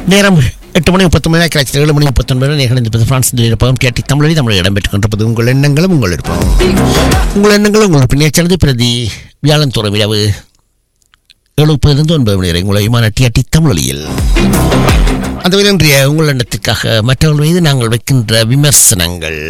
நேரம் எட்டு மணி முப்பத்தொன்பது கிடைச்சது ஏழு மணி முப்பத்தொன்பது நிகழ்ந்து பிரான்ஸ் இருப்பதும் கேட்டி தமிழில் தமிழ் இடம்பெற்றுக் கொண்டிருப்பது உங்கள் எண்ணங்களும் உங்கள் இருப்போம் உங்கள் எண்ணங்களும் உங்கள் பின்னேச்சனது பிரதி வியாழன் தோறும் இரவு ஏழு முப்பதிலிருந்து ஒன்பது மணி வரை உங்களை விமான டிஆர்டி தமிழொலியில் அந்த வகையில் இன்றைய உங்கள் எண்ணத்திற்காக மற்றவர்கள் மீது நாங்கள் வைக்கின்ற விமர்சனங்கள்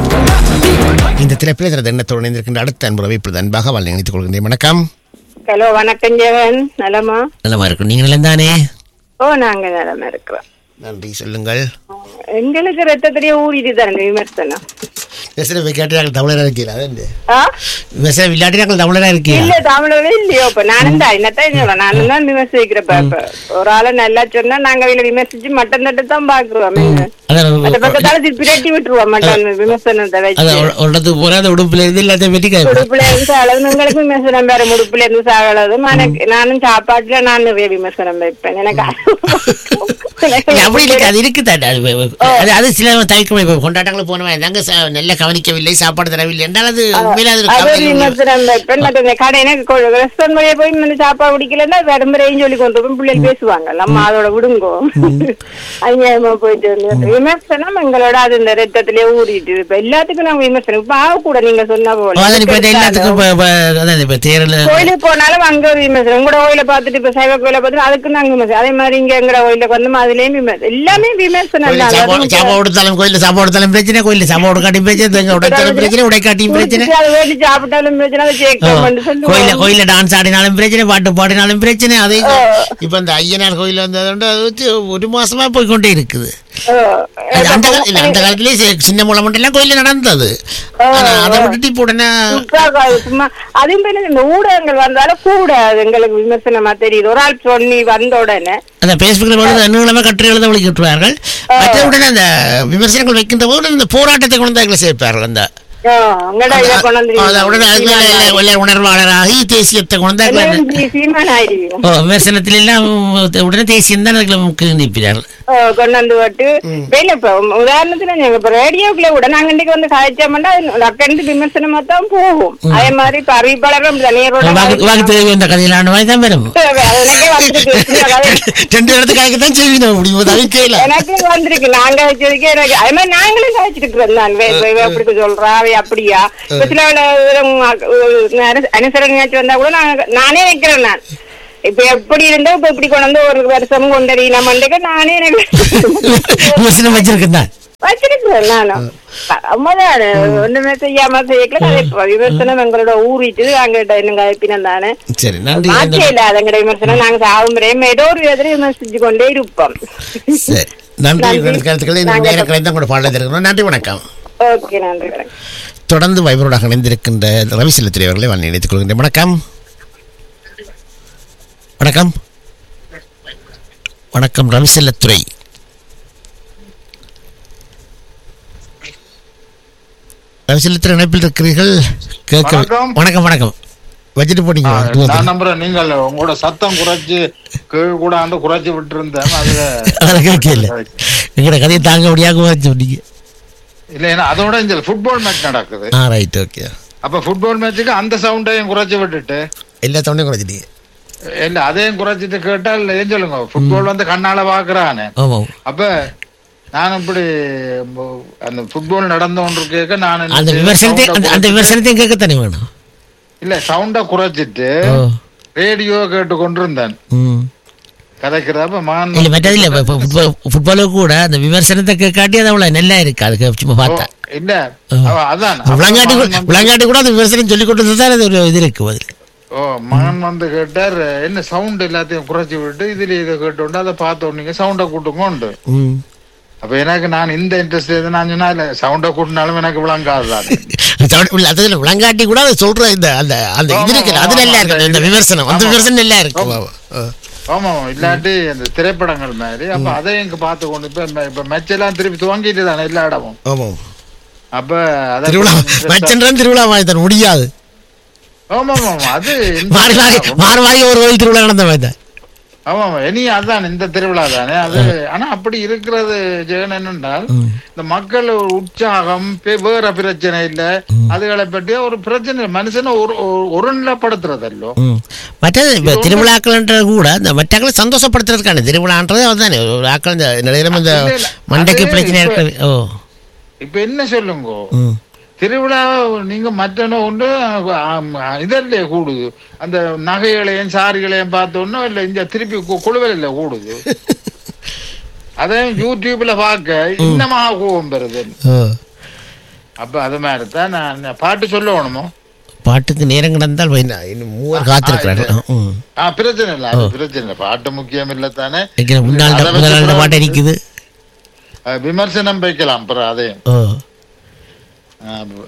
இந்த திரைப்பில் தனது எண்ணத்தோடு இணைந்திருக்கின்ற அடுத்த அன்புறவை இப்பொழுது அன்பாக வாழ் நினைத்துக் கொள்கின்றேன் வணக்கம் ஹலோ வணக்கம் ஜெகன் நலமா நலமா இருக்கும் நீங்கள் நிலந்தானே ஓ நாங்க நலமா இருக்கிறோம் நன்றி சொல்லுங்கள் எங்களுக்கு ரத்தத்திலேயே ஊறிட்டு தானே விமர்சனம் விவசாய கேட்டு நாங்கள் தமிழராக இருக்கீங்களா அதான் ஆ? விவசாய விளையாட்டு நாங்கள் தமிழராக இருக்கீங்களா இல்ல தமிழவே இல்லையோ இப்ப நானும் தான் என்னத்தான் சொல்ல நானும் தான் விமர்சிக்கிறப்ப இப்ப ஒரு ஆளை நல்லா சொன்னா நாங்க அவங்கள விமர்சிச்சு மட்டன் தட்டு தான் பாக்குறோம் என்ன? அதான் அந்த பக்கத்தால திருப்பி பிரட்டி விட்டுருவோம் மட்டன் விமர்சனத்தை வச்சு அதான் ஒரு- ஒரு இடத்துக்கு போனா அந்த உடுப்புல இருந்து எல்லாத்தையும் வெட்டி காய்ப்போம் உடுப்புல இருந்து சாகலது உங்களுக்கு விமர்சனம் வேற முடுப்புல இருந்து சாகலது எனக்கு நானும் சாப்பாட்டுல நான் நிறைய விமர்சனம் வைப்பேன் எனக்கு அப்படி இருக்கு அது இருக்கு தானே அது அது அது சில தவிர்க்க இப்போ கொண்டாட்டங்கள் போனவன் நாங்க சா- நல்ல கவனிக்கவில்லை சாப்பாடு தரவில்லை என்றால் அது உண்மையில அது ஒரு அது ஒரு கவலை விமர்சனம் வைப்பேன் மற்ற இந்த கடை எனக்கு ரெஸ்டாரண்ட் வழியா போய் இந்த சாப்பாடு பிடிக்கலன்னா விளம்பரையும் சொல்லி கொண்டு போய் பிள்ளைகள் பேசுவாங்க நம்ம அதோட விடுங்கோ அநியாயமா போயிட்டு வந்து விமர்சனம் எங்களோட அது இந்த ரத்தத்திலே ஊறிட்டு இப்ப எல்லாத்துக்கும் நாங்க விமர்சனம் இப்ப ஆக கூட நீங்க சொன்ன போல அதான் இப்ப எல்லாத்துக்கும் இப்ப- இப்ப அதான் இப்ப தேர்தல் கோயிலுக்கு போனாலும் அங்க ஒரு விமர்சனம் உங்களோட கோயில பார்த்துட்டு இப்ப சைவ கோயில பார்த்துட்டு அதுக்கு நாங்க விமர்சனம் அதே மாதிரி இங்க எங்கட கோயிலுக்கு வந்து அதுலயும் விமர்சனம் எல்லாமே விமர்சனம் கோயில்ல தான் சாப்பாடு அதுவும் சாப்பாடு கொடுத்தாலும் கோயில்ல சாப்பாடு கொடுத்தாலும் பிரச்சனை கோயில்ல சாப்பாடு காட்டி பிரச்சனை தேங்க உடைச்சாலும் பிரச்சனை உடைக்காட்டியும் பிரச்சனை குடிச்சிட்டு அதை வேண்டி சாப்பிட்டாலும் பிரச்சனை அதை ஆ. சேர்க்க கோயில சொல்லுவோம் கோயில டான்ஸ் ஆடினாலும் பிரச்சனை பாட்டு பாடினாலும் பிரச்சனை அதே இப்ப இந்த ஐயனார் கோயில் வந்ததுண்டு அது வச்சு ஒரு மாசமா போய்க்கொண்டே இருக்குது அது அந்த கால- இல்ல, அந்த காலத்திலேயே சி- சின்ன மூலம் மட்டும் எல்லாம் கோயில்ல நடந்தது ஆனா அதை விட்டுட்டு இப்ப உடனே சுற்றாக்காது சும்மா அதையும் பின்ன இந்த ஊடகங்கள் வந்தாலும் கூட அது எங்களுக்கு விமர்சனமா தெரியுது ஒரு ஆள் சொல்லி வந்த உடனே அந்த பேஸ்புக்கில் வந்து நீளமாக கட்டுரை எழுத வழிகிட்டுவார்கள் மற்றவுடன் அந்த விமர்சனங்கள் வைக்கின்ற போது இந்த போராட்டத்தை கொண்டு வந்து அதில் சேர்ப்பார்கள் அந்த ஆ, அங்கடா இதை கொண்டு வந்து அது உடனே அதுல எல்லாம் எல்லாம் உணர்வாளராகி தேசியத்தை கொண்டு வந்து அதுல- எல்லாம் சீமான் ஆயிடுவீங்க. ஓ, விமர்சனத்தில் எல்லாம் உடனே தேசியம் தான் அதுல முக்கிய நிற்கிறார்கள் ஆ, கொண்டு வந்து விட்டு வேலை இப்ப உதாரணத்துல நீங்க இப்ப ரேடியோக்குள்ள கூட நாங்க இன்னைக்கு வந்து காய்ச்சோம்னா லக்கண்டு விமர்சனமா தான் போகும் அதே மாதிரி இப்ப அறிவிப்பாளரும் அப்படிதான். நேரோட வாக்கு வாக்கு தெரிவி அந்த கதையிலான மாதிரி தான் வரும் அது எனக்கே வந்துருக்கு. சின்ன கதை. ரெண்டு இடத்துக்காக தான் செய்வின முடியும் தவிர்க்கையில் எனக்கு வந்திருக்கு நாங்க வச்சதுக்கு எனக்கு அதே மாதிரி நாங்களும் காய்ச்சிருக்கிறோம் நான் வே- வே- வே- அப்படி சொல்றா அவை அப்படியா இப்ப சில அனுசரணையாச்சு வந்தா கூட நாங்க நானே வைக்கிறேன் நான் இப்ப எப்படி இருந்தா இப்ப இப்படி கொண்டு வந்து ஒரு வருஷம் கொண்டறி நம்ம நானே எனக்கு விமர்சனம் வச்சிருக்கேன் தான் வச்சிருக்கிறேன் நானும் அம்மாதான் ஒண்ணுமே செய்யாம செய்யக்கல அதை இப்ப விமர்சனம் எங்களோட ஊறிட்டு அங்கிட்ட இன்னும் கலப்பினம் தானே சரி நன்றி மாற்றே இல்ல அதங்கட விமர்சனம் நாங்க சாகும் வரையும் ஏதோ ஒரு விதத்துல விமர்சிச்சு கொண்டே இருப்போம் சரி நன்றி நன்றி. உங்கள் கருத்துக்களை இந்த நாங்க நேர கலைந்து கூட பாடல இருக்கிறோம் நன்றி வணக்கம் ஓகே நன்றி வணக்கம் தொடர்ந்து வைபரோடாக இணைந்திருக்கின்ற ரவி செல்லத்திரி அவர்களை நான் நினைத்துக் கொள்கின்றேன் வணக்கம் வணக்கம் வணக்கம் ரவி செல்லத்துறை ரவி செல்லத்துறை இணைப்பில் இருக்கிறீர்கள் கேட்க வணக்கம். வணக்கம் வணக்கம் வச்சுட்டு போனீங்க நான் நம்புறேன் நீங்கள் உங்களோட சத்தம் குறைச்சு கீழ் கூட ஆண்டு குறைச்சு விட்டு இருந்தேன் அதுல அதில் கேட்கல எங்களோட கதையை தாங்க முடியாம வச்சு சொன்னீங்க இல்ல ஏன்னா அதோட இந்த ஃபுட்பால் மேட்ச் நடக்குது ஆ ரைட் ஓகே அப்ப ஃபுட்பால் மேட்சுக்கு அந்த சவுண்டையும் குறைச்சு விட்டுட்டு எல்லா தவணையும் குறைச்சிட்டீங்க இல்ல அதையும் குறைச்சிட்டு கேட்டால் ஏன் சொல்லுங்க ஃபுட்பால் வந்து கண்ணால பாக்குறானே ஆமாம் அப்ப நான் இப்படி ம- அந்த ஃபுட்பால் நடந்து கொண்டு கேட்க நான் என்ன அந்த செய்வேன்? விமர்சனத்தை sound-அ அந்த அந்த குறைச்சிட்டு- விமர்சனத்தையும் கேட்கத்தானே வேணும் இல்ல சவுண்ட குறைச்சிட்டு ஓ ரேடியோ கேட்டு கொண்டிருந்தேன் ம் கதைக்கிறப்ப மான் இல்ல மற்றது இல்ல இப்ப ஃபுட்பால் ஃபுட்பாலுக்கு கூட அந்த விமர்சனத்தை காட்டி அது அவ்வளவு நல்லா இருக்கு அதுக்கு சும்மா பார்த்தா இல்ல அவ- அதான் விளங்காட்டி மான் வந்து- விளங்காட்டி கூட அந்த விமர்சனம் சொல்லி கொடுத்து தான் அது ஒரு இது இருக்கு அதுல ஓ மகன் வந்து கேட்டார் என்ன சவுண்ட் எல்லாத்தையும் குறைச்சி விட்டு இதுல இதை கேட்டு அதை பார்த்த நீங்க சவுண்டை கூட்டுங்கோண்டு ம் அப்ப எனக்கு நான் இந்த இன்ட்ரெஸ்ட் எது நான் சொன்னா இல்ல சவுண்டை கூட்டினாலும் எனக்கு விளங்காதுதான் தவிர- இல்ல, அது இல்ல, விளங்காட்டி கூட அதை சொல்ற இந்த அந்த அந்த இது இருக்கு அது நல்லா இருக்கு இந்த விமர்சனம் அந்த விமர்சனம் நல்லா இருக்கு ஆமா. ஆ. ஆமா இல்லாட்டி அந்த திரைப்படங்கள் மாதிரி அப்ப அதை எங்க பார்த்து கொண்டு இப்ப ம- இப்ப மெச் எல்லாம் திருப்பி துவங்கிட்டு தானே எல்லா இடமும் ஆமாம் அப்ப அதை திருவிழா மச்சன்றான் திருவிழா வாங்கி தர முடியாது ஆமா ஆமா அது மாறி மாறி மாறி மாறி ஒரு கோயில் திருவிழா நடந்த மாதிரி தான் ஆமா ஆமா. இனி அதான் இந்த திருவிழா தானே அது ஆனா அப்படி இருக்கிறது ஜெகன் என்னென்றால் இந்த மக்கள் ஒரு உற்சாகம் பே- வேற பிரச்சனை இல்ல அதுகளை பற்றி ஒரு பிரச்சனை இல்ல. மனுஷனை ஒரு ஒரு- ஒருநிலைப்படுத்துறதல்லோ ம். மற்றது இப்போ திருவிழாக்கள்ன்றது கூட இந்த மற்றாக்களை சந்தோஷப்படுத்துறதுக்கான திருவிழான்றது அதுதானே ஒரு ஆக்கள் இந்த நிலையில இந்த இல்ல, இல்ல. மண்டைக்கு அது பிரச்சனை இப்ப- இருக்கிறது ஓ இப்ப என்ன சொல்லுங்க ம் திருவிழா நீங்க மற்றனோ உண்டு ஆம், இதல்ல கூடுது அந்த நகைகளையும் சாரிகளையும் பார்த்தோன்னோ இல்ல இந்த திருப்பி கு- குழுவல் இல்ல கூடுது அதையும் யூடியூப்ல பார்க்க இன்னமாக கோவம் பெறுது ஓ அப்ப அது மாதிரி தான் நான் பாட்டு சொல்லணுமோ பாட்டுக்கு நேரம் கிடந்தால் வை- நான் இன்னும் மூவர் காத்திருக்கிறாரு ம் ஆ பிரச்சனை இல்ல அது பிரச்சனை இல்ல பாட்டு முக்கியம் இல்ல தானே வைக்கிற முன்னாள் அதை வச்சு முதலாளி அப்புறம் பாட்டு இருக்குது அஹ், விமர்சனம் வைக்கலாம் அப்புறம் அதையும் ஓ ஆ, அப்ப-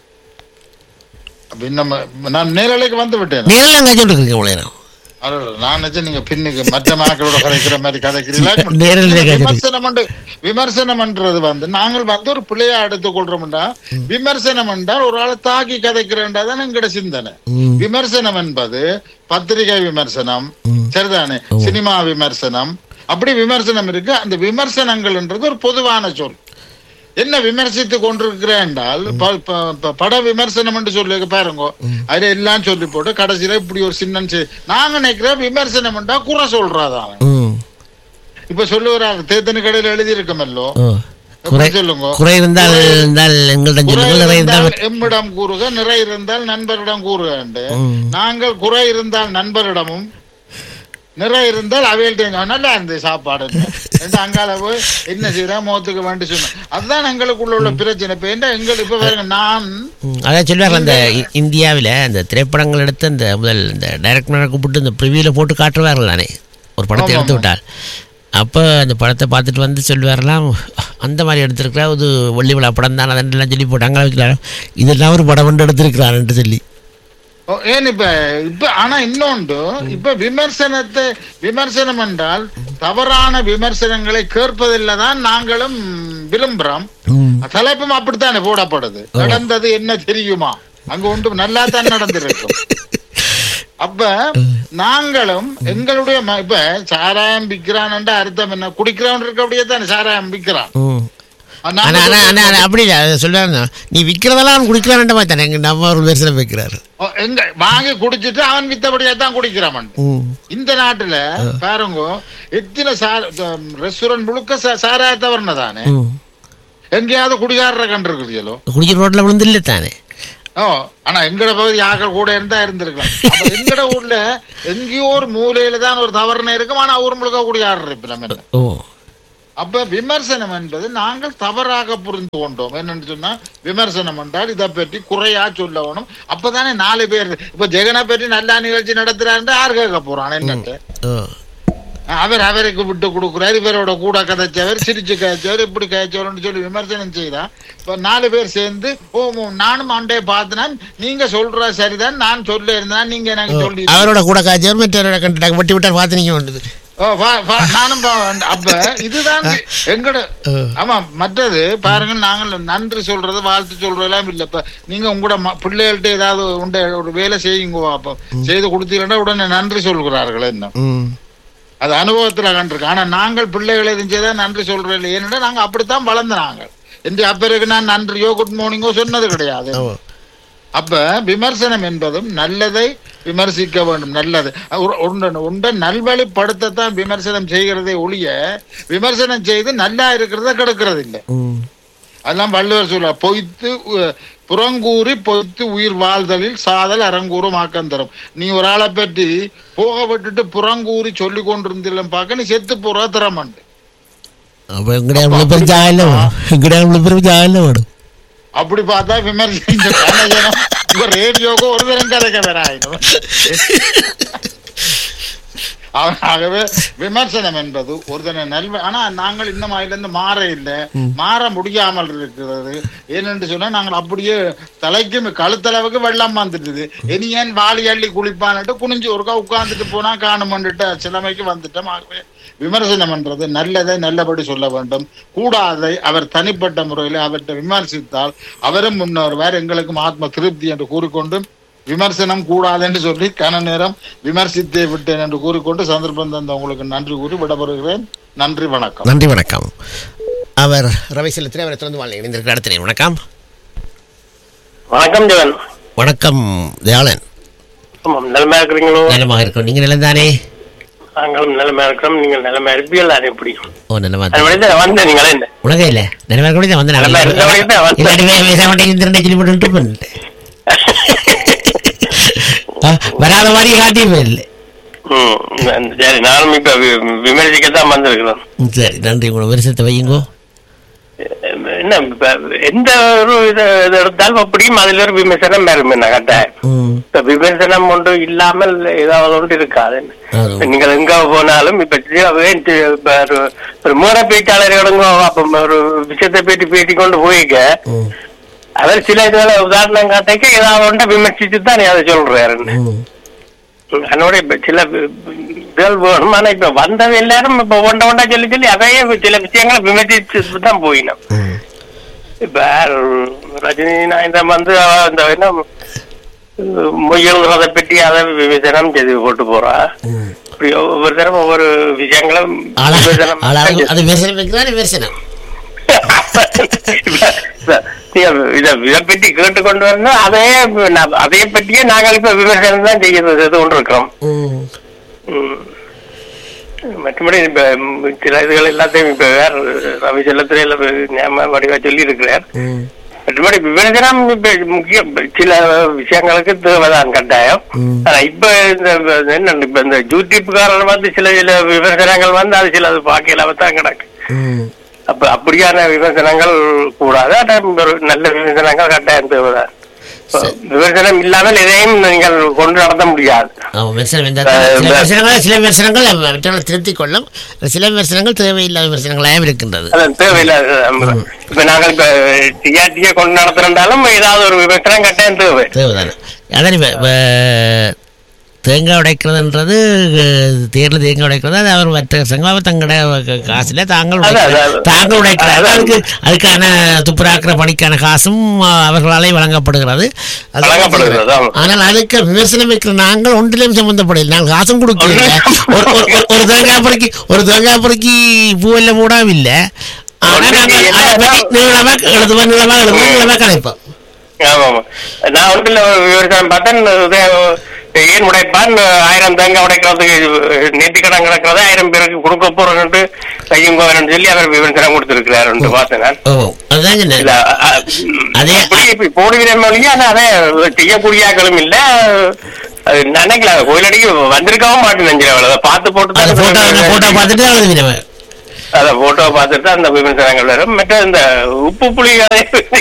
அப்ப நம்ம நான் நேரலைக்கு வந்து விட்டேன் நேரில் அங்கே சொல்லிருக்கீங்க உங்களை நான் அடடா, நான் நினைச்சேன் நீங்க பின்னுக்கு மற்ற மக்களோட கதைக்கிற மாதிரி கதைக்கிறீங்களா நேரில் கேட்குறீங்க விமர்சனம் பண்ற- விமர்சனம் பண்றது வந்து நாங்கள் வந்து ஒரு பிள்ளையா எடுத்துக் கொள்றோம்டா விமர்சனம் என்றால் ஒரு ஆளை தாக்கி கதைக்கிறேன்டா தான் எங்கட சிந்தனை ம் விமர்சனம் என்பது பத்திரிகை விமர்சனம் சரிதானே சினிமா விமர்சனம் அப்படி விமர்சனம் இருக்கு அந்த விமர்சனங்கள்ன்றது ஒரு பொதுவான சொல் என்ன விமர்சித்து கொண்டிருக்கிறேன் என்றால் ப- ப- ப- பட விமர்சனம் என்று சொல்லி பாருங்க அதுல எல்லாம் சொல்லி போட்டு கடைசியில இப்படி ஒரு சின்ன செய்- நாங்க நினைக்கிறோம் விமர்சனம் என்றா குறை சொல்றாதான் ம் இப்ப சொல்லுவாங்க தேத்தனி கடையில எழுதி இருக்கமல்லோ ஓ குறை சொல்லுங்க குறை இருந்தால் இருந்தால் எங்கள்கிட்ட குறை சொல்லுங்கள் நிறைய இருந்தால் இருந்தால் எம்மிடம் கூறுக நிறை இருந்தால் நண்பரிடம் கூறுக என்று ம். நாங்கள் குறை இருந்தால் நண்பரிடமும் நிறை இருந்தால் அவைகள்ட்ட நல்லா இருந்தது சாப்பாடு என்று அங்கால போய் என்ன செய்யறேன் முகத்துக்கு வேண்டி சொன்னோம் அதுதான் எங்களுக்குள்ள உள்ள பிரச்சனை இப்ப என்ன எங்களுக்கு இப்ப பாருங்க நான் ம், அதான் சொல்லுவாங்க அந்த இ- இந்தியாவில் அந்த திரைப்படங்கள் எடுத்து அந்த முதல் இந்த டைரக்டரை கூப்பிட்டு இந்த ப்ரிவியூவில் போட்டு காட்டுவார்கள் தானே ஒரு படத்தை ஆமா, எடுத்து ஆமா. விட்டால் அப்போ அந்த படத்தை பார்த்துட்டு வந்து சொல்லுவாரெல்லாம் அந்த மாதிரி எடுத்திருக்கிறா ஒரு வெள்ளி விழா படம் தான் அதெல்லாம் சொல்லி போட்டாங்க வச்சுக்கலாம் இதெல்லாம் ஒரு படம் வந்து எடுத்திருக்கிறான்ட்டு சொல்லி ஓ, ஏன் இப்ப இப்ப ஆனா இன்னொன்று இப்ப விமர்சனத்தை விமர்சனம் என்றால் தவறான விமர்சனங்களை கேட்பதில்லை தான் நாங்களும் விரும்புறோம் ம் தலைப்பும் அப்படித்தானே போடப்படுது நடந்தது என்ன தெரியுமா அங்க ஒன்று நல்லா தான் நடந்திருக்கும் அப்ப நாங்களும் எங்களுடைய ம- இப்ப சாராயம் விற்கிறான் அர்த்தம் என்ன குடிக்கிறவன் இருக்க அப்படியே தானே சாராயம் விற்கிறான் ம் நாங்க ஆனால் ஆனால் ஆனால் ஆனால் அப்படி இல்லை அதை சொல்லுவாங்க நீ விற்கிறதெல்லாம் அவன் குடிக்கிறான்ட்ட மாதிரி தானே எங்கள் நம்ம ஒரு பேசுகிற வைக்கிறாரு ஓ, எங்க வாங்கி குடிச்சிட்டு அவன் வித்தபடியா தான் குடிக்கிறான் ம் இந்த நாட்டுல பாருங்க எத்தனை சார் ரெஸ்டாரண்ட் முழுக்க சா- சாராயத்தை வரணுதானே ம் எங்கேயாவது குடிகாரரை கண்டிருக்கிறீங்களோ குடிக்கிற ரோட்டில் விழுந்து இல்லை தானே ஓ ஆனா எங்கட பகுதி ஆக்கள் கூட இருந்தா இருந்திருக்கலாம் அப்ப எங்கட ஊர்ல எங்கேயோ ஒரு மூலையில தான் ஒரு தவறுன இருக்கும் ஆனா ஊர் முழுக்க குடிகாரர் இருப்பினம் என்ன ஓ அப்ப விமர்சனம் என்பது நாங்கள் தவறாக புரிந்து கொண்டோம் என்னன்னு சொன்னா விமர்சனம் என்றால் இதை பற்றி குறையா சொல்லணும் அப்பதானே நாலு பேர் இப்ப ஜெகனை பற்றி நல்லா நிகழ்ச்சி நடத்துறாருன்னு யார் கேட்க போறான் என்னட்டு ஓ அவர் அவருக்கு விட்டு கொடுக்குறாரு இவரோட கூட கதைச்சவர் சிரிச்சு கதைச்சவர் இப்படி கதைச்சவர்னு சொல்லி விமர்சனம் செய்தா இப்ப நாலு பேர் சேர்ந்து ஓ ஓ, நானும் அண்டைய பார்த்தேன் நீங்க சொல்ற சரிதான் நான் சொல்ல இருந்தேன் நீங்க எனக்கு சொல்லி அவரோட கூட காய்ச்சவர் மற்றவரோட கண்டுட்டாங்க வட்டி விட்டார் பார்த்து நீங்கள் வந்தது ஓ, வா- வா- நானும் பா- அப்ப இதுதான் எங்கட ஆமா மற்றது பாருங்க நாங்கள் நன்றி சொல்றது வாழ்த்து சொல்றது எல்லாம் இல்ல இப்ப நீங்க உங்களோட ம- பிள்ளைகள்ட்ட ஏதாவது உண்ட ஒரு வேலை செய்யுங்க அப்ப செய்து கொடுத்தீங்கன்னா உடனே நன்றி சொல்கிறார்கள் என்ன ம் அது அனுபவத்துல கண்டிருக்கோம் ஆனா நாங்கள் பிள்ளைகளை செஞ்சதா நன்றி சொல்றோம் இல்லை ஏன்னா நாங்க அப்படித்தான் வளர்ந்த நாங்கள் என்று அப்பருக்கு நான் நன்றியோ குட் மார்னிங்கோ சொன்னது கிடையாது ஆமா அப்ப விமர்சனம் என்பதும் நல்லதை விமர்சிக்க வேண்டும் நல்லது ஒரு- ஒன்று ஒன்றை நல்வழிப்படுத்தத்தான் விமர்சனம் செய்கிறதே ஒழிய விமர்சனம் செய்து நல்லா இருக்கிறத கெடுக்கிறது இல்லை ம் அதெல்லாம் வள்ளுவர் சொல்ல பொய்த்து உ- புறங்கூறி பொய்த்து உயிர் வாழ்தலில் சாதல் அரங்கூறும் ஆக்கம் தரும் நீ ஒரு ஆளை பற்றி போக விட்டுட்டு புறங்கூறி சொல்லி கொண்டிருந்தில்லம் பார்க்க நீ செத்து போறா திறமண்டு அப்போ எங்கடைய இவ்வளோ பேர் ஜாயில் வேணும் எங்கடைய இவ்வளோ பேர் ஜாயில் வேணும் அப்படி பார்த்தா விமர்சனம் உங்க ரேடியோக்கு ஒரு தரம் கதைக்க வேற ஆயிடும் ஆகவே விமர்சனம் என்பது ஒருத்தனை நல்வ ஆனா நாங்கள் இன்னும் அதிலிருந்து மாற இல்லை மாற முடியாமல் இருக்கிறது ஏனென்று சொன்னா நாங்கள் அப்படியே தலைக்கு கழுத்தளவுக்கு வெள்ளம் வந்துட்டுது இனி ஏன் வாளி அள்ளி குளிப்பான்ட்டு குனிஞ்சு ஒருக்கா உட்கார்ந்துட்டு போனா காணுமன்னுட்டு சிலமைக்கு வந்துட்டோம் ஆகவே விமர்சனம் என்றது நல்லதை நல்லபடி சொல்ல வேண்டும் கூடாதை அவர் தனிப்பட்ட முறையில் அவர்கிட்ட விமர்சித்தால் அவரும் முன்னோருவார் எங்களுக்கும் ஆத்ம திருப்தி என்று கூறிக்கொண்டு விமர்சனம் கூடாதுன்னு சொல்லி கன நேரம் விமர்சித்து விட்டேன் என்று கூறிக்கொண்டு சந்தர்ப்பம் தந்த உங்களுக்கு நன்றி கூறி விடப்படுகிறேன் நன்றி வணக்கம் நன்றி வணக்கம் அவர் ரவி செலுத்திரி அவரை தொடர்ந்து வாழ்க்கை இணைந்திருக்கிற அடுத்த நேரம். வணக்கம் வணக்கம் ஜெகன் வணக்கம் தயாளன் ஆமாம் நிலைமையா இருக்கிறீங்களோ நலமாக இருக்கிறோம் நீங்கள் நிலந்தானே நாங்களும் நிலைமையா இருக்கிறோம் நீங்கள் நிலைமையா இருப்பீர்கள் அது எப்படி ஓ நலமா அது வழி தான் வந்தேன் நீங்களே இந்த உனக்கே இல்ல நிலமா கூட வந்து நிலமா இருந்த வழி தான் வந்தேன். இல்லாட்டி வே- பேச மாட்டேன் இந்த ரெண்டை சொல்லி போட்டு பண்ணிட்டு வராத மாதிரி காட்டியே இல்லை ம், சரி நானும் இப்ப வி- விமர்சிக்கத்தான் வந்திருக்கிறோம் ம், சரி நன்றி உங்களை விரிசத்தை வையுங்கோ என்ன இப்ப எந்த ஒரு இது இது எடுத்தாலும் அப்படியும் அதுல ஒரு விமர்சனம் வரும் என்ன கட்டாயம் ம் இப்ப விமர்சனம் ஒன்று இல்லாமல் ஏதாவது ஒன்று இருக்காது அது நீங்கள் எங்க போனாலும் இப்ப சில- இப்ப ஒரு ஒரு மூட பேச்சாளர்களுங்க அப்ப ஒரு விஷயத்தை பேட்டி பேட்டி கொண்டு போயிக்க ம் அவர் சில இதுல உதாரணம் காட்டிக்க ஏதாவது ஒன்றை விமர்சிச்சு தான் அதை சொல்றாரு ம் அதனோட இப்ப சில வி- இதுகள் வேணும் ஆனா இப்ப வந்தது எல்லாரும் இப்ப ஒண்ட ஒண்டா சொல்லி சொல்லி அதையே சில விஷயங்களை விமர்சிச்சு தான் போயினோம் ம் இப்ப ரஜினி நாயந்தம் வந்து அவ இந்த என்ன முயல்றதை பற்றி அதை விமர்சனம் செய்து போட்டு போறா ம் இப்படி ஒவ்வொரு தரம் ஒவ்வொரு விஷயங்களும் ஆளா விமர்சனம் ஆளா அது விமர்சனம் வைக்கிறாரு விமர்சனம் நீங்க இத இதை பற்றி கேட்டுக்கொண்டு வரணும் அதே நான் அதைய பற்றியே நாங்கள் இப்ப விமர்சனம் தான் செய்ய செய்து கொண்டிருக்கிறோம் ம் ம். மற்றபடி இப்ப ம், சில இதுகள் எல்லாத்தையும் இப்ப வேற ரவி செல்லத்திரையில ஞாபகம் வடிவா சொல்லி இருக்கிறார் ம் மற்றபடி விமர்சனம் இப்ப முக்கிய சில விஷயங்களுக்கு தேவைதான் கட்டாயம் ம். ஆனா இப்ப இந்த என்ன இப்ப இந்த யூடியூப் காரணம் வந்து சில சில விமர்சனங்கள் வந்து அது சில அது பாக்கையில தான் கிடக்கு ம் அப்ப அப்படியான விமர்சனங்கள் கூடாது ஆனா ஒரு நல்ல விமர்சனங்கள் கட்டாயம் தேவைதான் இப்ப விமர்சனம் இல்லாமல் எதையும் நீங்கள் கொண்டு நடத்த முடியாது ஆமா, விமர்சனம் இருந்தால் தான் சில விமர்சனங்கள் சில விமர்சனங்கள் மற்றவர்களை திருத்திக் கொள்ளும் சில விமர்சனங்கள் தேவையில்லாத விமர்சனங்களாகவும் இருக்கின்றது அதான் தேவையில்லாத இப்ப நாங்கள் இப்ப டிஆர்டியை கொண்டு நடத்துறாலும் ஏதாவது ஒரு விமர்சனம் கட்டாயம் தேவை தேவைதானே அதான் இப்ப இப்ப தேங்காய் உடைக்கிறதுன்றது அஹ், தேர்ல தேங்காய் உடைக்கிறது அது அவர் மற்ற சங்கம் தங்களோட காசுல தாங்கள் அதான், உடைக்கிறார். அதான். தாங்கள் உடைக்கிறார் அதான். அதுக்கு அதுக்கான துப்புராக்கிற பணிக்கான காசும் அஹ், அவர்களாலே வழங்கப்படுகிறது அது- வழங்கப்படுகிறது, ஆமா. ஆனால் அதுக்கு விமர்சனம் வைக்கிற நாங்கள் ஒன்றிலையும் சம்பந்தப்படவில்லை நாங்கள் காசும் கொடுக்கல ஒரு ஒரு- ஒரு- ஒரு தேங்காய் பறிக்கு ஒரு தேங்காய் பறிக்கு பூவெல்லாம் மூடாம இல்லை ஆனா ஒன்றுக்கு நாங்கள் என்ன அதை பற்றி நீளமா எழுதுவோம் நீளமா எழுதுவோம் நீளமா கலைப்போம் ஆமா ஆமா நான் ஒன்றுல ஒரு விவசாயம் பார்த்தேன் இது ஏன் உடைப்பான் ஆயிரம் தேங்காய் உடைக்கிறதுக்கு நீட்டிக்கடன் கிடக்கிறத ஆயிரம் பேருக்கு கொடுக்க போறேன்ட்டு கையும் கோவரன் சொல்லி அவர் விமர்சனம் கொடுத்திருக்கிறார் என்று பார்த்தேன் நான். ஓ அதுதான் இல்ல, சொன்னேன் அ- அ- அதே- அப்படி இப்படி போடுகிறேன் மொழியா ஆனா அதை செய்யக்கூடிய ஆக்களும் இல்ல அது நினைக்கல கோயிலடிக்கு வந்திருக்கவும் மாட்டேன் நினைக்கிறேன் அதை பார்த்து போட்டு அந்த போட்டோ அந்த போட்டோ தான் பார்த்துட்டு எழுதுவினவன் அத போட்டோ பார்த்துட்டு அந்த விமர்சனங்கள் வரும் மற்ற இந்த உப்பு புளி கதை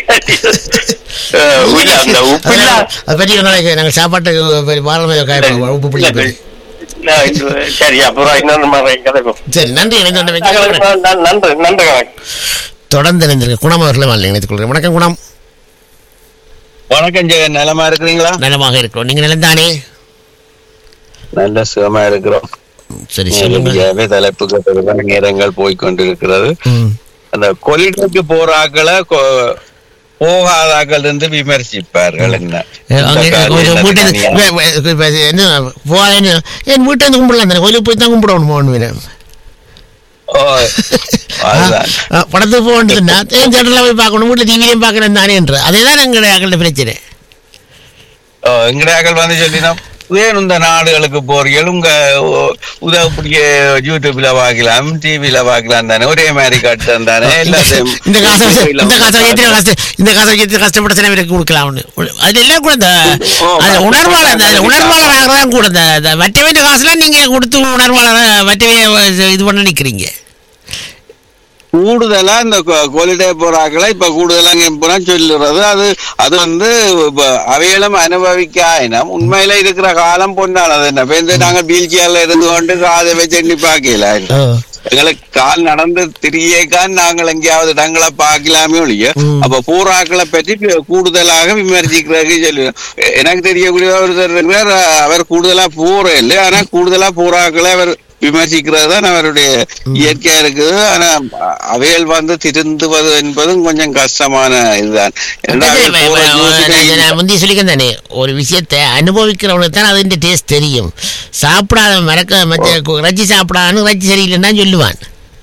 அஹ் இல்ல அந்த உப்பு இல்ல அதை பற்றி ஒரு நாளைக்கு நாங்கள் சாப்பாட்டு வாரமே காய்ப்போம் உப்பு புளி பற்றி. நான் இது- சரி அப்புறம் இன்னொரு மாதிரி கதைப்போம் சரி நன்றி இணைந்து கொண்டமைக்கு நன்றி நன்றி நன்றி வணக்கம் தொடர்ந்து இணைந்திருக்க குணம் அவர்களை வாழ்க்கை இணைத்துக் கொள்கிறேன் வணக்கம் குணம் வணக்கம் ஜெகன் நலமா இருக்கிறீங்களா நலமாக இருக்கிறோம் நீங்க நிலந்தானே நல்ல சுகமா இருக்கிறோம் சரி சொல்லுங்க நேரடியாவே தலைப்பு கேட்டதுதான் நேரங்கள் போய்கொண்டிருக்கிறது ம். அந்த கொலிட்ருக்கு போற ஆக்களை கொ- போகாத ஆக்கள் இருந்து விமர்சிப்பார்கள் என்ன அஹ் அங்க இந்த கொஞ்சம் காலையில வீட்டு தனியா. வே- வே- இப்ப என்ன போக என்ன என் வீட்டை வந்து கும்பிடலாம் தானே கோயிலுக்கு போய் தான் கும்பிடணும் போகணும் ஓ, அதுதான் படத்துக்கு போக வேண்டியதுன்னா ஏன் தேட்டரில் போய் பார்க்கணும் வீட்டில் டிவிலையும் பார்க்கணும் தானே என்று அதே தான் எங்களுடைய எங்களுடைய பிரச்சனை ஓ, எங்கடையாக்கள் வந்து சொல்லினோம் ஏன் இந்த நாடுகளுக்கு போறீர்கள் உங்க ஓ- உதவிப்புரிய யூடியூப்ல பார்க்கலாம் டிவில பார்க்கலாம் தானே ஒரே மாதிரி காட்டம் தானே எல்லாத்தையும் இந்த காசை வச்சு- TV ல இந்த காசை எத்தனை பார்க்கலாம். கஷ்டம் இந்த காசை எத்தனை கஷ்டப்பட்ட சில பேருக்கு கொடுக்கலாம்னு அது எல்லாம் கூட இந்த ஓ, அது உணர்வாளர் அந்த கண்டிப்பா. உணர்வாளர் ஆகிறதான் கூட இந்த இந்த மற்றவே காசுலாம் நீங்க கொடுத்து உணர்வாளர் மற்றவே இது பண்ண நிக்கிறீங்க கூடுதலா இந்த கோலிடே போறாக்களை இப்ப கூடுதலா இங்க போனா சொல்லுறது அது அது வந்து இப்ப அவைகளும் அனுபவிக்க ஆயினம் உண்மையில இருக்கிற காலம் பொன்னாள் அது என்ன இப்ப இந்த நாங்க பீல்கியால இருந்து கொண்டு காதை வச்சு எண்ணி பார்க்கல எங்களுக்கு கால் நடந்து திரியேக்கான் நாங்கள் எங்கேயாவது இடங்களை பார்க்கலாமே ஒழிய ம். அப்ப பூராக்களை பற்றி கூடுதலாக விமர்சிக்கிறதுக்கு சொல்லி எனக்கு தெரியக்கூடிய ஒருத்தர் இருக்கிறார், அவர் கூடுதலா போற இல்லை ஆனா கூடுதலா பூராக்களை அவர் விமர்சிக்கிறது தான் அவருடைய இயற்கையா இருக்குது ஆனா அ- அவைகள் வந்து திருந்துவது என்பதும் கொஞ்சம் கஷ்டமான இதுதான் ஏன்னா அவைகள் போற யோசனை- நான் முந்தைய சொல்லிக்கிறேன் தானே ஒரு விஷயத்தை அனுபவிக்கிறவனுக்கு தான் அதுன்ற டேஸ்ட் தெரியும் சாப்பிடாத மறக்க மற்ற ரச்சி சாப்பிடான்னு ரச்சி சரியில்லைன்னா சொல்லுவான்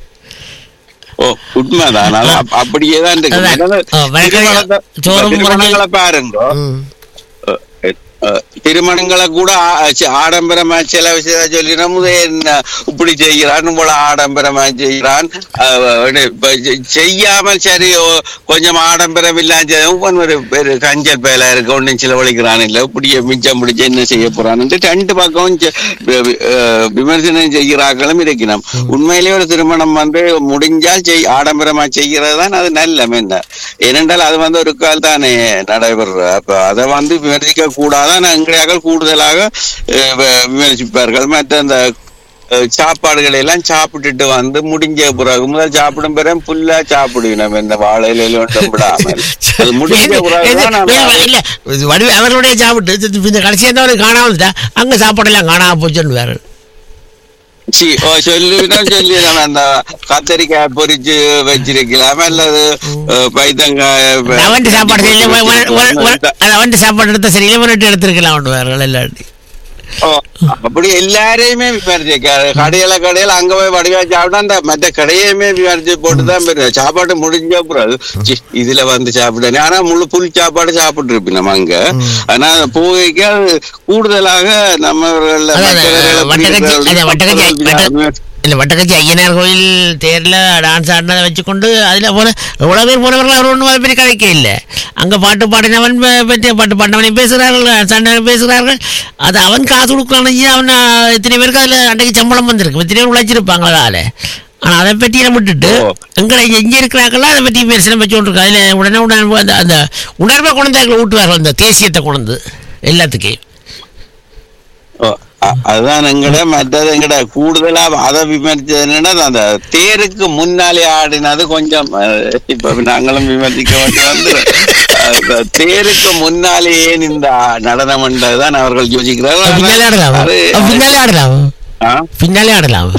ஓ உண்மைதான் அது அப்- அப்படியே தான் இருக்கு அதான். அதாவது ஓ, வழக்கறிஞர் திருமணத்தை- சோறும் திருமணங்களை பாருங்க ம். அஹ், திருமணங்களை கூட ஆ- சி- ஆடம்பரமா சில விஷயத்த சொல்லிடும் என்ன இப்படி செய்கிறான் போல ஆடம்பரமா செய்கிறான் அஹ், வந்து இப்ப செ- செய்யாமல் சரி ஓ, கொஞ்சம் ஆடம்பரம் இல்லாம செய்தவன் ஒரு பெரு கஞ்சல் பேல இருக்க ஒன்னும் செலவழிக்கிறான் இல்ல இப்படியே மிச்சம் பிடிச்சு என்ன செய்ய போறான் ரெண்டு பக்கம் செ- வி- வி- அஹ், விமர்சனம் செய்கிறார்களும் இருக்கணும் உண்மையிலேயே ஒரு திருமணம் வந்து முடிஞ்சால் செய் ஆடம்பரமா செய்கிறது தான் அது நல்ல என்ன ஏனென்றால் அது வந்து ஒரு கால் தானே நடைபெற அப்ப அதை வந்து விமர்சிக்க கூடாதான் எங்களையாக்கள் கூடுதலாக அஹ், வ- விமர்சிப்பார்கள் மற்ற அந்த அஹ், சாப்பாடுகளை எல்லாம் சாப்பிட்டுட்டு வந்து முடிஞ்ச பிறகு முதல் சாப்பிடும் பிறகு புல்லா சாப்பிடுவோம் இந்த வாழையில ஒன்றும் விடாமல் அது முடிஞ்ச எது- பிறகு எது- தான் நம்ம இல்ல, இல்ல, இது வடிவ- அவர்களுடைய சாப்பிட்டு இந்த கடைசியாக தான் காணாம வந்துட்டா அங்க சாப்பாடெல்லாம் காணாம போச்சுன்னு வேற சி ஓ சொல்லினா சொல்லி நம்ம அந்த கத்தரிக்காய் பொரிச்சு வச்சிருக்கலாம் அல்லது அஹ், பைத்தங்காய் வ- அவன் சாப்பாடு சரியில்லை அவன் சாப்பாடு எடுத்த சரியில்லை முன்னிட்டு எடுத்திருக்கலாம் அவன் வேற இல்லாட்டி ஓ, அப்படி எல்லாரையுமே விசாரிச்சிருக்காரு கடையில கடையில அங்க போய் வடிவா சாப்பிட்டா அந்த மற்ற கடையுமே விசாரிச்சு போட்டுதான் போயிருவேன் சாப்பாடு முடிஞ்ச பிறகு சி, இதுல வந்து சாப்பிட்டேன் ஆனா முழு புல் சாப்பாடு சாப்பிட்டு இருப்போம் நம்ம அங்க ஆனா போகைக்கு அது கூடுதலாக நம்ம அதான், வட்டக்கச்சி அதான், வட்டக்கச்சி வட்ட- இல்ல வட்டக்கச்சி ஐயனார் கோயில் தேர்ல டான்ஸ் ஆடினதை வச்சுக்கொண்டு அதுல போல எவ்வளவு பேர் போனவர்கள் அவர் ஒன்றும் அதை பற்றி கதைக்க இல்லை அங்க பாட்டு பாடினவன் ப- பற்றி பாட்டு பாடினவனை பேசுகிறார்கள் டான்ஸ் ஆடினவன் பேசுகிறார்கள் அது அவன் காசு கொடுக்கணும் அவன் ஆஹ், இத்தனை பேருக்கு அதுல அன்றைக்கு சம்பளம் வந்திருக்கு இத்தனை பேர் உழைச்சிருப்பாங்க அதால ஆனா அதை பற்றி நம்ம விட்டுட்டு ஓ. எங்களை எங்க இருக்கிறாங்களோ அதை பற்றி விமர்சனம் வச்சு கொண்டிருக்கோம் அதுல உடனே உடனே அந்த அந்த உணர்வை கொண்டு வந்து ஊட்டுவார்கள் அந்த தேசியத்தை கொண்டு வந்து எல்லாத்துக்கும் ஓ, அ- அதுதான் எங்கட மற்றது எங்கட கூடுதலா அதை விமர்சிச்சது என்னன்னா அந்த தேருக்கு முன்னாலே ஆடினது கொஞ்சம் அஹ், இப்ப நாங்களும் விமர்சிக்க வேண்டி வந்து அந்த தேருக்கு முன்னாலே ஏன் இந்த நடனம் என்றதுதான் அவர்கள் யோசிக்கிறார்கள் பின்னாலே ஆடலாம் அது- பின்னாலே ஆடலாம் ஆ? பின்னாலே ஆடலாம்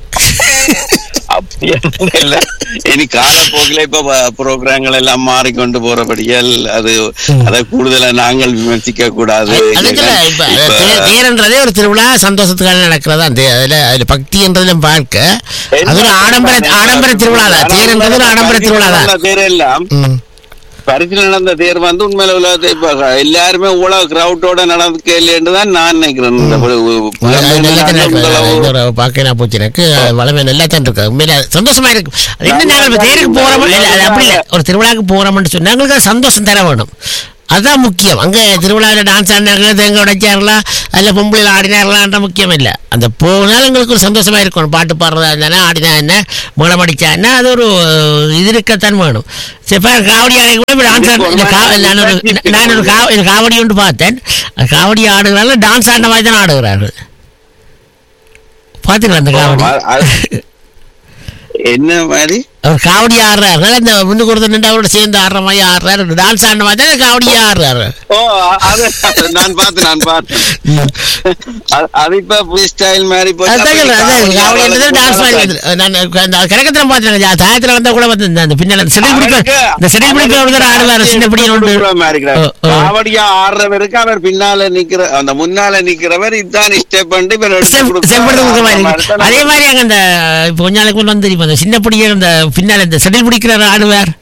அப்படியே இல்ல இனி காலப்போக்கில இப்ப ப்ரோக்ராம்கள் எல்லாம் மாறிக்கொண்டு போறபடியால் அது அதை கூடுதலா நாங்கள் விமர்சிக்க கூடாது அதுக்குல இப்ப இப்ப- தே- தேர்ன்றதே ஒரு திருவிழா சந்தோஷத்துக்காக நடக்கிறதா அந்த அதுல அதுல பக்தின்றதுல பார்க்க அது ஒரு ஆடம்பர ஆடம்பர திருவிழா தான் தேர்ன்றது ஒரு ஆடம்பர திருவிழா தான் தேர் எல்லாம் ம். பரிசில் நடந்த தேர் வந்து உண்மையில உலகத்தை இப்ப எல்லாருமே உலக கிரௌட்டோட நடந்துக்க இல்லைன்னு தான் நான் நினைக்கிறேன் இந்த ஒரு- ஒரு- அது நல்லா தான் இருக்கு. இந்த அளவு- இன்னொரு பார்க்க நான் போச்சு எனக்கு அது வளமே நல்லா தான் இருக்கு உண்மையில சந்தோஷமா இருக்கு அது என்ன நாங்கள் இப்ப தேருக்கு போறோம் இல்ல அது அப்படி இல்ல ஒரு திருவிழாக்கு போறோம்னு சொன்னா எங்களுக்கு அது சந்தோஷம் தர வேணும் அதுதான் முக்கியம் அங்க திருவிழாவில் டான்ஸ் ஆடினாங்களா தேங்க உடைச்சார்களா அல்ல பொம்பளையில் ஆடினார்களான்ற முக்கியம் இல்லை அந்த போனாலும் எங்களுக்கு ஒரு சந்தோஷமா இருக்கணும் பாட்டு பாடுறதா இருந்தானே ஆடினா என்ன மூலம் அடிச்சா என்ன அது ஒரு அஹ், இது இருக்கத்தான் வேணும் சரி பாரு, காவடி ஆடி கூட இப்ப டான்ஸ் ஆட இல்ல, கா- நான் ஒரு நான் ஒரு கா- ஒரு காவடி ஒன்று பார்த்தேன் அது காவடி ஆடுகிறார்கள் டான்ஸ் ஆடின மாதிரி தான் ஆடுகிறார்கள் பாத்துக்கலாம் அந்த காவடி அது- அது- என்ன மாதிரி அவர் காவடி ஆடுறாரு அந்த முன்னுக்கு ஒருத்தர் நின்று அவரோட சேர்ந்து ஆடுற மாதிரி ஆடுறாரு டான்ஸ் ஆடின மாதிரி தான் காவடியா ஆடுறாரு ஓ அ- அது நான் பார்த்தேன் நான் பார்த்தேன் அது- அது இப்ப புது ஸ்டைல் மாதிரி போச்சு. அதான் அப்படி சொல்றேன், அதான் காவடி காவடி ஆடுறது என்றது டான்ஸ் மாதிரி போல வந்து நான் அந்த கிழக்கத்துல பார்த்தேன் தாயத்துல வந்தா கூட வந்து இந்த- அந்த பின்னால அந்த செடில் பிடிக்க இந்த செடில் பிடிக்க ஒருத்தர் ஆடுவார் சின்ன பிடி ஒன்று ஓ, ஓ. காவடியா ஆடுறவருக்கு அவர் பின்னால நிக்கிற அந்த முன்னால நிக்கிறவர் இதான் ஸ்டெப் பண்ணி இவர் எடுத்து செப்- கொடுப்பார். செப்படுறது அந்த மாதிரி மாதிரி இருக்கு. தான் அதே மாதிரி அங்க அந்த இப்போ கொஞ்ச நாளைக்கு முன்ன வந்து தெரியுமா அந்த சின்ன பிடிக்கிற அந்த பின்னால இந்த செடில் பிடிக்கிற ஆடுவார்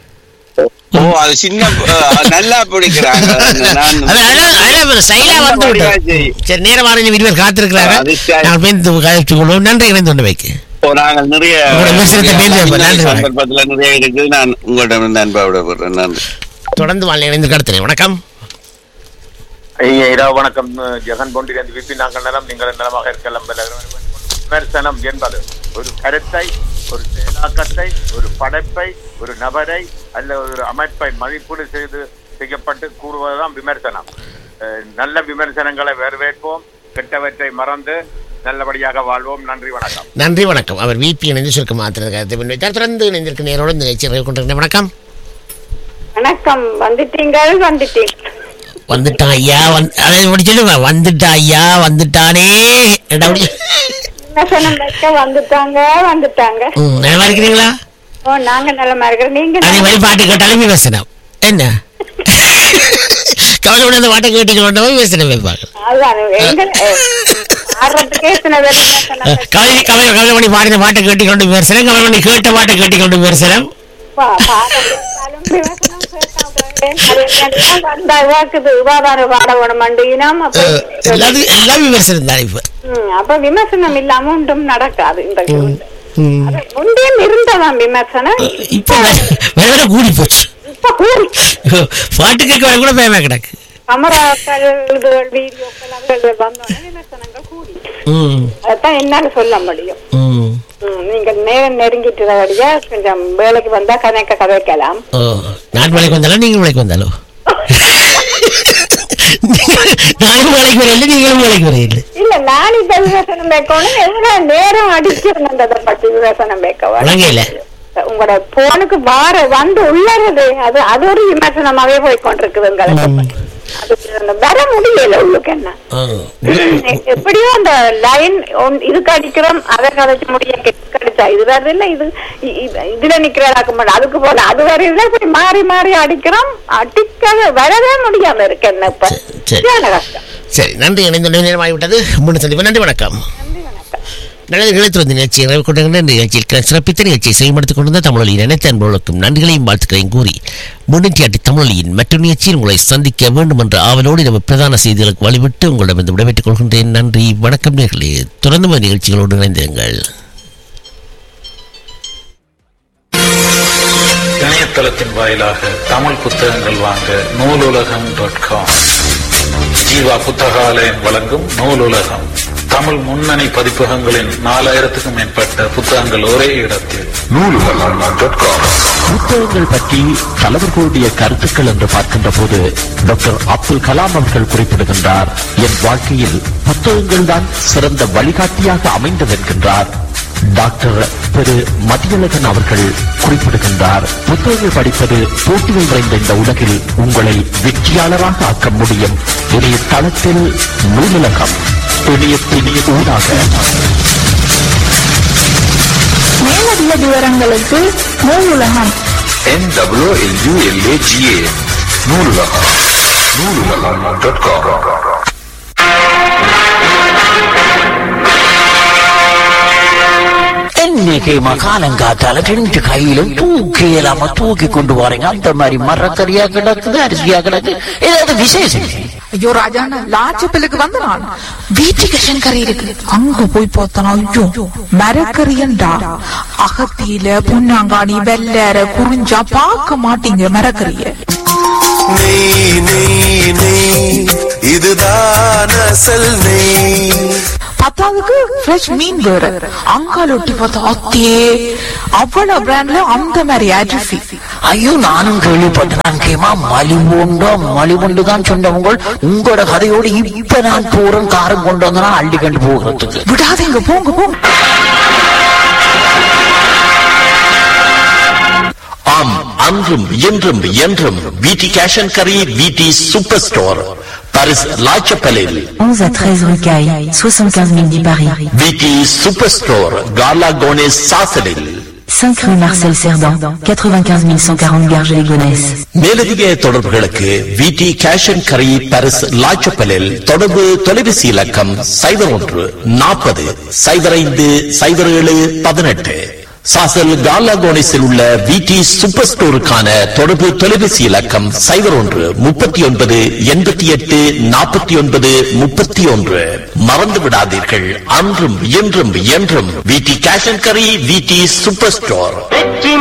ஓ அது சின்ன அஹ், நல்லா பிடிக்கிறாங்க நான் அது அழகா- அழகா ஒரு ஸ்டைலா வந்து வடிவா விட்டது. செய். சரி நேரமாக இருவர் காத்திருக்கிறாங்க அது சரி. நாங்கள் பேருந்து கழித்துக் கொள்வோம் நன்றி இணைந்து கொண்டு வைக்க இப்போ நாங்கள் நிறைய உங்களோட விமர்சனத்தை மேலே வைப்போம். நன்றி, வணக்கம். சந்தர்ப்பத்துல நிறைய இருக்குது நான் உங்களிடம் இருந்து அன்பா விடப்படுறேன் நன்றி தொடர்ந்து வாழ் இணைந்து கடத்தினேன் வணக்கம் ஐயா இரவு வணக்கம் அஹ், ஜெகன் பொண்டிலிருந்து விபி நாங்கள் நலம் நீங்கள் நலமாக இருக்கலாம் பல விமர்சனம் என்பது ஒரு கருத்தை ஒரு செயலாக்கத்தை ஒரு படைப்பை ஒரு நபரை அல்ல ஒரு அமைப்பை மதிப்பீடு செய்து செய்யப்பட்டு கூறுவதுதான் விமர்சனம் அஹ், நல்ல விமர்சனங்களை வரவேற்போம் கெட்டவற்றை மறந்து நல்லபடியாக வாழ்வோம் நன்றி வணக்கம் நன்றி வணக்கம் அவர் விபி இணைந்து சுருக்க மாத்திர கருத்தை முன்வைத்தார் தொடர்ந்து இணைந்திருக்க நேரோடு இந்த நிகழ்ச்சியை கொண்டிருந்தேன் வணக்கம் வணக்கம் வந்துட்டீங்கள் வந்துட்டீங்க வந்துட்டான் ஐயா வந்து அதை இப்படி சொல்லுங்க வந்துட்டா ஐயா வந்துட்டானே என்ன அப்படி? விமர்சனம் வைக்க வந்துட்டாங்க வந்துட்டாங்க ம், நல்லா இருக்கிறீங்களா ஓ நாங்க நல்லமா இருக்கிறோம் நீங்க அதே மாதிரி பாட்டு கேட்டாலும் விமர்சனம் என்ன கவலை அந்த பாட்டை கேட்டீங்களா விமர்சனம் வைப்பாங்க அதுதான் எங்க ஆடுறதுக்கே சில பேர் விமர்சனம் வைக்க- கவலை கவலை கவலை பண்ணி பாடின பாட்டை கேட்டிக்கொண்டு விமர்சனம் கவலை பண்ணி கேட்ட பாட்டை கேட்டிக்கொண்டு விமர்சனம் பா- பாடம் கேட்டாலும் விமர்சனம் கேட்டாங்க. அது என்னன்னா வந்தா இவாக்குது இவாதான பாட வேணும் மண்டியினம் அப்ப அஹ், எல்லாத்துக்கும் எல்லாம் விமர்சனம் தான் இப்ப ம், அப்ப விமர்சனம் இல்லாம ஒன்றும் நடக்காது இந்த ம். அது முந்தையும் இருந்ததான் விமர்சனம் இப்ப வேற- வேற வேற கூடி போச்சு இப்ப கூடி பாட்டு கேட்க வர கூட பயமா கிடக்கு கமராக்கள் இதுகள் வீடியோக்கள் அதுகள் வந்தோடனே விமர்சனங்கள் கூடி ம் அதான் என்னால சொல்ல முடியும் ம் ம், நீங்க நேரம் நெருங்கிட்டுறபடியா கொஞ்சம் வேலைக்கு வந்தா கதைக்க கதைக்கலாம் ஓ நான் வேலைக்கு வந்தாலும் நீங்கள் வேலைக்கு வந்தாலும் நானும் வேலைக்கு வரையில்லை நீங்களும் வேலைக்கு வரையில்லை இல்ல நான் இப்ப விமர்சனம் வைக்கணும் எவ்வளவு நேரம் அடிச்சிருந்ததை பத்தி விமர்சனம் வைக்க வழங்கையில உங்களோட போனுக்கு வார வந்து உள்ளது அது அது ஒரு விமர்சனமாவே போய் கொண்டிருக்குது உங்களுக்கு அது அந்த வர முடியல உள்ளுக்கு என்ன ஆ. எப்படியோ அந்த லைன் இதுக்கு அடிக்கிறோம் அதை கதைச்சு முடிய கடிச்சா இது வருது இல்ல இது இ- இ- இதுல நிக்கிறதாக்க மாட்டோம் அதுக்கு போல அது வரையில இப்படி மாறி மாறி அடிக்கிறோம் அடிக்காத வரவே முடியாம இருக்கு என்ன இப்ப சரி. சரியான கஷ்டம் சரி நன்றி இணைந்த நேரமாகிவிட்டது முன்னு சந்திப்பு நன்றி வணக்கம் நல்லது நிலைத்து வந்த நிகழ்ச்சியை நிறைவு கொண்டிருந்த இந்த நிகழ்ச்சியில் சிறப்பித்த நிகழ்ச்சியை செயல்படுத்திக் கொண்டிருந்த தமிழொலியின் அனைத்து அன்பர்களுக்கும் நன்றிகளையும் வாழ்த்துக்களையும் கூறி முன்னூற்றி ஆட்டி தமிழொலியின் மற்ற நிகழ்ச்சியில் உங்களை சந்திக்க வேண்டும் என்ற ஆவலோடு நம்ம பிரதான செய்திகளுக்கு வழிவிட்டு உங்களிடம் விடைபெற்றுக் கொள்கின்றேன் நன்றி வணக்கம் நேர்களே தொடர்ந்து இந்த நிகழ்ச்சிகளோடு இணைந்திருங்கள் இணையதளத்தின் வாயிலாக தமிழ் புத்தகங்கள் வாங்க நூலுலகம் டாட் காம் ஜீவா புத்தகாலயம் வழங்கும் நூலுலகம் தமிழ் முன்னணி பதிப்பகங்களின் நாலாயிரத்துக்கும் மேற்பட்ட புத்தகங்கள் ஒரே இடத்தில் புத்தகங்கள் பற்றி தலைவர்களுடைய கருத்துக்கள் என்று பார்க்கின்ற போது டாக்டர் அப்துல் கலாம் அவர்கள் குறிப்பிடுகின்றார் என் வாழ்க்கையில் புத்தகங்கள் தான் சிறந்த வழிகாட்டியாக அமைந்தது என்கின்றார் டாக்டர் திரு மதியழகன் அவர்கள் குறிப்பிடுகின்றார் புத்தகங்கள் படிப்பது போட்டிகள் நிறைந்த இந்த உலகில் உங்களை வெற்றியாளராக ஆக்க முடியும் இணைய தளத்தில் நூலகம் இணையத்தின் ஊடாக மேலதிக விவரங்களுக்கு Noolulagam NWLULAGA Noolulagam Noolulagam dot com என்னைக்கு மகாலங்காத்தால ரெண்டு கையிலும் தூக்கி இல்லாம தூக்கி கொண்டு போறீங்க அந்த மாதிரி மரக்கறியா கிடக்குது அரிசியா கிடக்கு ஏதாவது விசேஷம் ஐயோ ராஜாண்ணா லாச்சப்பிலுக்கு வந்து நான் வீட்டுக்கு கறி இருக்கு அங்க போய் பார்த்தனா ஐயோ மரக்கறியண்டா அகத்தியில பொன்னாங்காணி வெள்ளற குறிஞ்சா பார்க்க மாட்டீங்க மரக்கறிய நெய் நெய் நெய் இதுதான் அசல் நெய் பத்தாவதுக்கு ஃப்ரெஷ் மீன் வேற அங்கால ஒட்டி பார்த்தா அத்தே அவ்வளவு பிராண்ட்ல அந்த மாதிரி அரிசி ஐயோ நானும் கேள்விப்பட்டேன் நான் கேமா மலிவுண்டோ மலிவுண்டு தான் சொன்னவங்க உங்களோட கதையோடு இப்ப நான் போறேன் காரம் கொண்டு வந்தனா அள்ளி கண்டு போகிறதுக்கு விடாதீங்க போங்க போங்க ஆம் அன்றும் இன்றும் என்றும் விடி கேஷ் அண்ட் கரி விடி சூப்பர் ஸ்டோர் பாரிஸ் லாச்சப்பலில் 11 à 13 rue Caille, 75 000 10 Paris. விடி சூப்பர் ஸ்டோர் காலா கோனேஸ் சாசலில் 5 rue Marcel Cerdan, 95 140 Garges-les-Gonesse. மேலதிக தொடர்புகளுக்கு விடி கேஷ் அண்ட் கரி பாரிஸ் லாச்சப்பலில் தொடர்பு தொலைபேசி இலக்கம் சைபர் ஒன்று நாற்பது சைபர் ஐந்து சைபர் ஏழு பதினெட்டு சாசல் காலா கோனேஸில் உள்ள விடி சூப்பர் ஸ்டோருக்கான தொடர்பு தொலைபேசி இலக்கம் சைபர் ஒன்று முப்பத்தி ஒன்பது எண்பத்தி எட்டு நாற்பத்தி ஒன்பது முப்பத்தி ஒன்று மறந்து விடாதீர்கள் அன்றும் இன்றும் என்றும் விடி கேஷ் அண்ட் கரி விடி சூப்பர் ஸ்டோர்